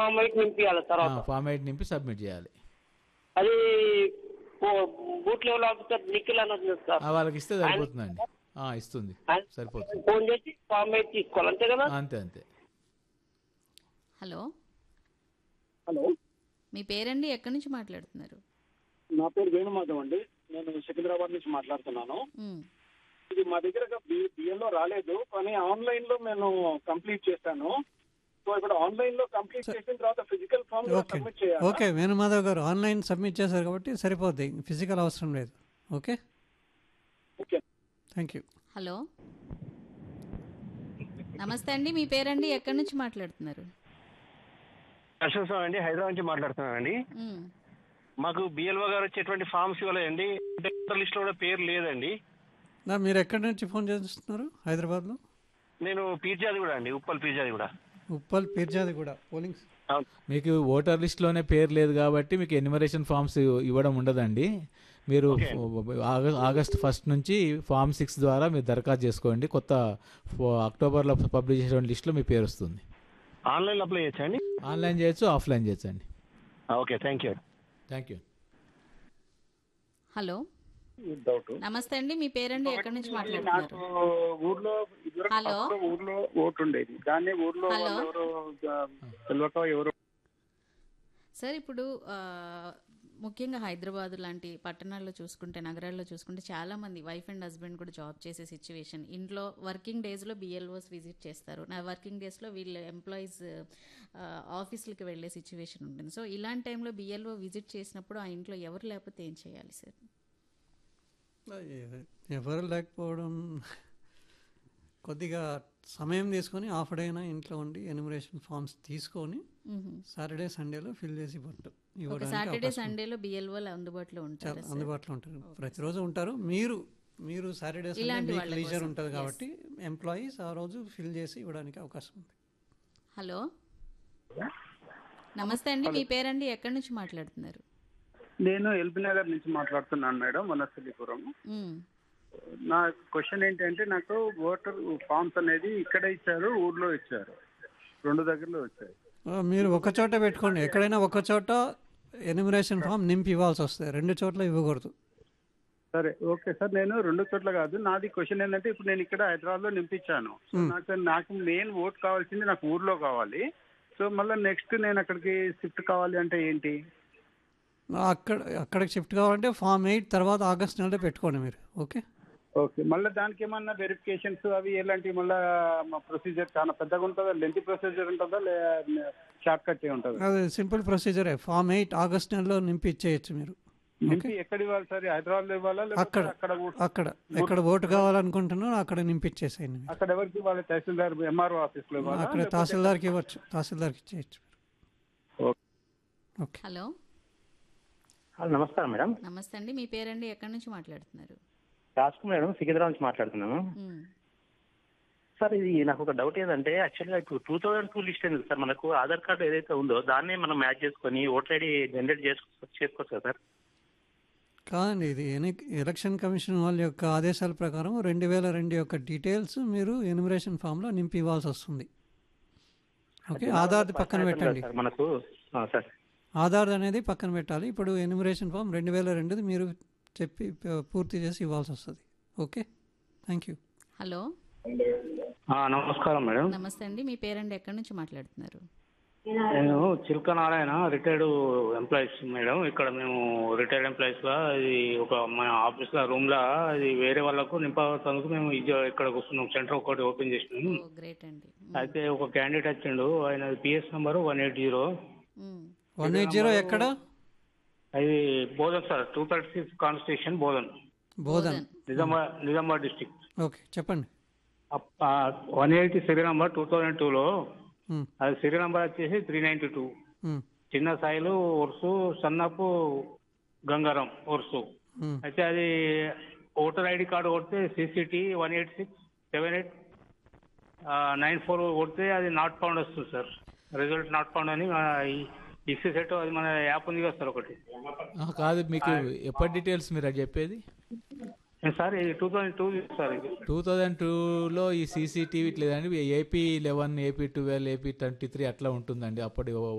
Form eight నింపియాలి తర్వాత form eight నింపి submit చేయాలి అది ఓ- బూత్ లెవెల్ ఆఫీసర్ నిఖిల్ అని ఉంది సార్ ఆ, వాళ్ళకి ఇస్తే సరిపోతుందండి ఆ, ఇస్తుంది ఆయన సరిపోతుంది ఫోన్ చేసి ఫామ్ ఎయిట్ తీసుకోవాలి అంతే కదా అంతే అంతే హలో హలో మీ పేరండి ఎక్కడి నుంచి మాట్లాడుతున్నారు నా పేరు వేణుమాధవ్ అండి నేను సికింద్రాబాద్ నుంచి మాట్లాడుతున్నాను ఉమ్, ఇది మా దగ్గర బిఎల్లో రాలేదు కానీ ఆన్లైన్ లో నేను కంప్లీట్ చేశాను సో ఇప్పుడు ఆన్లైన్ లో కంప్లీట్ చేసిన తర్వాత ఫిజికల్ ఫామ్ ఓకే సబ్మిట్ చేయాలి okay Venumadhav garu online submit చేశారు కాబట్టి సరిపోద్ది ఫిజికల్ అవసరం లేదు okay okay thank you hello నమస్తే అండి మీ పేరండి ఎక్కడి నుంచి మాట్లాడుతున్నారు అశోక్ స్వామి అండి హైదరాబాద్ నుంచి మాట్లాడుతున్నానండి ఉమ్, మాకు బిఎల్ఓ గారు వచ్చేటువంటి ఫామ్స్ ఇవ్వలేదండి లిస్ట్ లో కూడా పేరు లేదండి నా మీరు ఎక్కడి నుంచి ఫోన్ చేస్తున్నారు హైదరాబాద్లో నేను పీర్జాది కూడా అండి ఉప్పల్ పీర్జాది కూడా ఉప్పల్ పీర్జాది కూడా పోలింగ్ మీకు ఓటర్ లిస్ట్లోనే పేరు లేదు కాబట్టి మీకు ఎన్యుమరేషన్ ఫామ్స్ ఇవ్వడం ఉండదండి మీరు ఆగ- ఆగస్ట్ ఫస్ట్ నుంచి ఫామ్ సిక్స్ ద్వారా మీరు దరఖాస్తు చేసుకోండి కొత్త ఫో- అక్టోబర్లో పబ్లిష్ చేసిన లిస్ట్లో మీ పేరు వస్తుంది ఆన్లైన్ లో అప్లై చేయొచ్చా అండి ఆన్లైన్ చేయొచ్చు ఆఫ్లైన్ చేయొచ్చు అండి okay thank you thank you hello doubt నమస్తే అండి మీ పేరండి ఎక్కడి నుంచి నాకు మాట్లాడుతున్నారు ఊర్లో ఇదివరకు హలో. అప్పుడు ఊర్లో ఓటు ఉండేది దాన్ని ఊర్లో హలో. వాళ్ళు ఎవరో ఆ, తెలియక ఎవరో సార్ ఇప్పుడు ఆ, ముఖ్యంగా హైదరాబాద్ లాంటి పట్టణాల్లో చూసుకుంటే నగరాల్లో చూసుకుంటే చాలా మంది వైఫ్ అండ్ హస్బెండ్ కూడా జాబ్ చేసే సిచ్యువేషన్ ఇంట్లో వర్కింగ్ డేస్లో బిఎల్ఓస్ విజిట్ చేస్తారు నా వర్కింగ్ డేస్లో వీళ్ళ ఎంప్లాయీస్ ఆఫీసులకి వెళ్ళే సిచ్యువేషన్ ఉంటుంది సో ఇలాంటి టైంలో బిఎల్ఓ విజిట్ చేసినప్పుడు ఆ ఇంట్లో ఎవరు లేకపోతే ఏం చేయాలి సార్ ఎవరు లేకపోవడం కొద్దిగా సమయం తీసుకొని హాఫ్ డే అయినా ఇంట్లో ఉండి ఎనిమరేషన్ ఫామ్స్ తీసుకొని సాటర్డే సండేలో ఫిల్ చేసి ఇవ్వటం ఒక ఇవ్వడానికి సాటర్డే అవకాశం ఉంది. సండేలో బిఎల్ఓలు అందుబాటులో ఉంటారు చాలా అందుబాటులో ఉంటారు ప్రతిరోజు ఉంటారు మీరు మీరు సాటర్డే సండే ఇలాంటి మీకు వాళ్ళ లీజర్ కోసం, ఉంటుంది yes. కాబట్టి ఎంప్లాయీస్ ఆ రోజు ఫిల్ చేసి ఇవ్వడానికి అవకాశం ఉంది హలో నమస్తే అండి మీ పేరండి ఎక్కడి నుంచి మాట్లాడుతున్నారు నేను ఎల్బీ నగర్ నుంచి మాట్లాడుతున్నాను మేడం వనస్థలిపురం మ్మ్. నా క్వశ్చన్ ఏంటంటే నాకు ఓటర్ ఫామ్స్ అనేది ఇక్కడ ఇచ్చారు ఊర్లో ఇచ్చారు రెండు దగ్గరలో వచ్చాయి ఆ, మీరు ఒక చోట పెట్టుకోండి ఎక్కడైనా ఒక చోట ఎనిమిరేషన్ ఫామ్ నింపి ఇవ్వాల్సి వస్తుంది రెండు చోట్ల ఇవ్వకూడదు సరే ఓకే సార్ నేను రెండు చోట్ల కాదు నాది క్వశ్చన్ ఏంటంటే ఇప్పుడు నేను ఇక్కడ హైదరాబాద్ లో నింపించాను సో నాకు నాకు మెయిన్ ఓట్ కావాల్సింది నాకు ఊర్లో కావాలి సో మళ్ళీ నెక్స్ట్ నేను అక్కడికి షిఫ్ట్ కావాలి అంటే ఏంటి అక్కడ అక్కడికి షిఫ్ట్ కావాలంటే ఫామ్ ఎయిట్ తర్వాత ఆగస్ట్ నెలలో పెట్టుకోండి మీరు ఓకే ఓకే మళ్ళీ దానికి ఏమన్నా వెరిఫికేషన్స్ అవి ఎలాంటి మళ్ళీ మా ప్రొసీజర్ చాలా పెద్దగా ఉంటుందా లెంత్ ప్రొసీజర్ ఉంటుందా లే షార్ట్ కట్ ఉంటుందా అది సింపుల్ ప్రొసీజరే ఫామ్ ఎయిట్ ఆగస్ట్ నెలలో నింపి ఇచ్చేయచ్చు మీరు నింపి ఎక్కడ ఇవ్వాలి సార్ హైదరాబాద్ లో ఇవ్వాలా లేకపోతే అక్కడ అక్కడ ఊ- అక్కడ ఎక్కడ ఓటు కావాలనుకుంటున్నారో అక్కడ నింపించేసేయండి మీరు అక్కడ ఎవరికి ఇవ్వాలి తహసీల్దార్ ఎంఆర్ఓ ఆఫీస్ లో ఇవ్వాలా అక్కడ లేకపోతే- తహసీల్దార్కి ఇవ్వచ్చు తహసీల్దార్కి ఇచ్చేయచ్చు ఓకే. ఓకే హలో నమస్కారం మేడం నమస్తే అండి మీ పేరండి ఎక్కడి నుంచి మాట్లాడుతున్నారు రాజ్కు మేడం సికింద్రాబాద్ నుంచి మాట్లాడుతున్నాను మ్మ్. సార్ ఇది నాకు ఒక డౌట్ ఏంటంటే యాక్చువల్గా ఇప్పుడు టూ థౌసండ్ టూ లిస్ట్ ఉంది సార్ మనకు ఆధార్ కార్డు ఏదైతే ఉందో దాన్నే మనం మ్యాచ్ చేసుకొని ఓటర్ ఐడి జనరేట్ చేసుకో చేసుకోవచ్చు కదా సార్ కాదండి ఇది ఎని ఎలక్షన్ కమిషన్ వాళ్ళ యొక్క ఆదేశాల ప్రకారం రెండు వేల రెండు యొక్క డీటెయిల్స్ మీరు ఎనిమిరేషన్ ఫామ్లో నింపి ఇవ్వాల్సి వస్తుంది ఓకే ఆధార్ పక్కన పెట్టండి సార్ మనకు ఆ, సార్ ఆధార్ అనేది పక్కన పెట్టాలి ఇప్పుడు ఎనిమిరేషన్ ఫామ్ రెండు వేల రెండుది మీరు చెప్పి ప- పూర్తి చేసి ఇవ్వాల్సి వస్తుంది ఓకే థ్యాంక్ యూ హలో ఆ, నమస్కారం మేడం నమస్తే అండి మీ పేరండి ఎక్కడి నుంచి మాట్లాడుతున్నారు నేను Chilka Narayana retired employees madam ఇక్కడ మేము రిటైర్డ్ ఎంప్లాయీస్ లా ఇది ఒక మన ఆఫీస్ లో రూమ్ లా ఇది వేరే వాళ్ళకు నింపేందుకు మేము ఇది ఇక్కడ వస్తున్నాం సెంటర్ ఒకటి ఓపెన్ చేసినాం ఓ గ్రేట్ అండి అయితే ఒక క్యాండిడేట్ వచ్చిండు ఆయన PS number one eight zero hmm. One eight zero ఎక్కడ అది Bodhan sir two thirty six constitution Bodhan Bodhan Nizamabad Nizamabad district okay చెప్పండి one eighty serial number two thousand టూలో మ్, అది సీరియల్ నంబర్ వచ్చేసి three ninety two hmm, Chinna Sailu Ursu Sannapu Gangaram Ursu hmm. అయితే అది ఓటర్ ఐడి కార్డు కొడితే CCT one eight six seven eight nine four కొడితే అది not found వస్తుంది సార్ రిజల్ట్ నాట్ ఫౌండ్ అని ఇక్స్ సెట్ అది మన యాప్ ఉంది కదా సార్ ఒకటి ఆ, కాదు మీకు ఎప్పటి డీటెయిల్స్ మీరు అది చెప్పేది సార్ ఇది టూ థౌజండ్ టూ సార్ ఇది టూ థౌజండ్ టూలో ఈ సీసీటీవీ లేదండి AP eleven AP twelve AP twenty three అట్లా ఉంటుందండి అప్పటి